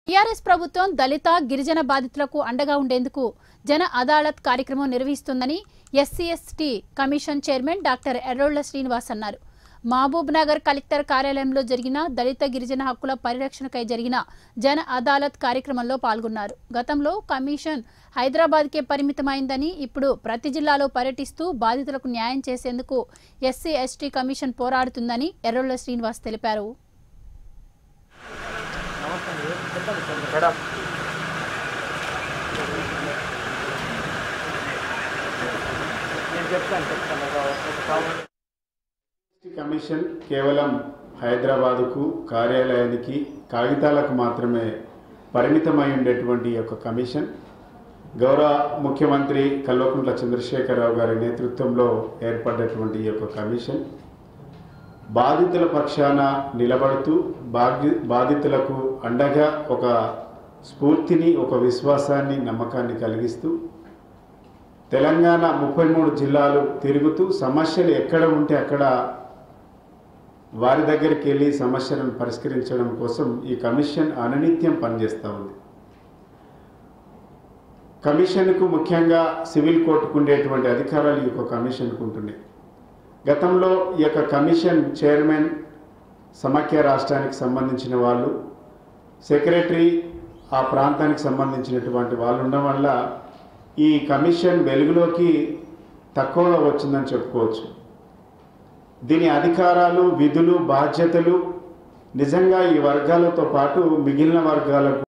TRS ప్రభుత్వం దళిత గిరిజన బాధితులకు అండగా ఉండేందుకు జన అదాలత్ కార్యక్రమం నిర్వహిస్తుందని SC ST commission chairman doctor Errolla Srinivas అన్నారు మహబూబ్ నగర్ కలెక్టర్ కార్యాలయంలో జరిగిన దళిత గిరిజన హక్కుల పరిరక్షణకై జరిగిన జన అదాలత్ కార్యక్రమంలో పాల్గొన్నారు గతంలో కమిషన్ హైదరాబాద్కే పరిమితమైందని ఇప్పుడు ప్రతి జిల్లాలో పర్యటిస్తూ బాధితులకు న్యాయం చేసేందుకు ఎస్సీ ఎస్టీ కమిషన్ పోరాడుతుందని ఎర్రోళ్ల శ్రీనివాస్ తెలిపారు మేడం నేను చెప్తాను చెప్తాను ఒక ఒక కామెంట్ ఎస్టీ కమిషన్ కేవలం హైదరాబాదుకు కార్యాలయానికి కాగితాలకు మాత్రమే పరిమితమై ఉండేటువంటి ఈ యొక్క కమిషన్ గౌరవ ముఖ్యమంత్రి కల్వకుంట్ల చంద్రశేఖరరావు గారి నేతృత్వంలో ఏర్పడ్డటువంటి ఈ యొక్క కమిషన్ బాధితుల పక్షాన నిలబడుతూ బాధ్య బాధితులకు అండగా ఒక స్ఫూర్తిని ఒక విశ్వాసాన్ని నమ్మకాన్ని కలిగిస్తూ తెలంగాణ ముప్పై మూడు జిల్లాలు తిరుగుతూ సమస్యలు ఎక్కడ ఉంటే అక్కడ వారి దగ్గరికి వెళ్ళి సమస్యలను పరిష్కరించడం కోసం ఈ కమిషన్ అనునిత్యం పనిచేస్తూ ఉంది కమిషన్కు ముఖ్యంగా సివిల్ కోర్టుకు ఉండేటువంటి అధికారాలు ఈ యొక్క కమిషన్కు ఉంటున్నాయి గతంలో ఈ యొక్క కమిషన్ చైర్మన్ సమాఖ్య రాష్ట్రానికి సంబంధించిన వాళ్ళు సెక్రటరీ ఆ ప్రాంతానికి సంబంధించినటువంటి వాళ్ళు ఉండడం వల్ల ఈ కమిషన్ వెలుగులోకి తక్కువగా వచ్చిందని చెప్పుకోవచ్చు దీని అధికారాలు విధులు బాధ్యతలు నిజంగా ఈ వర్గాలతో పాటు మిగిలిన వర్గాలకు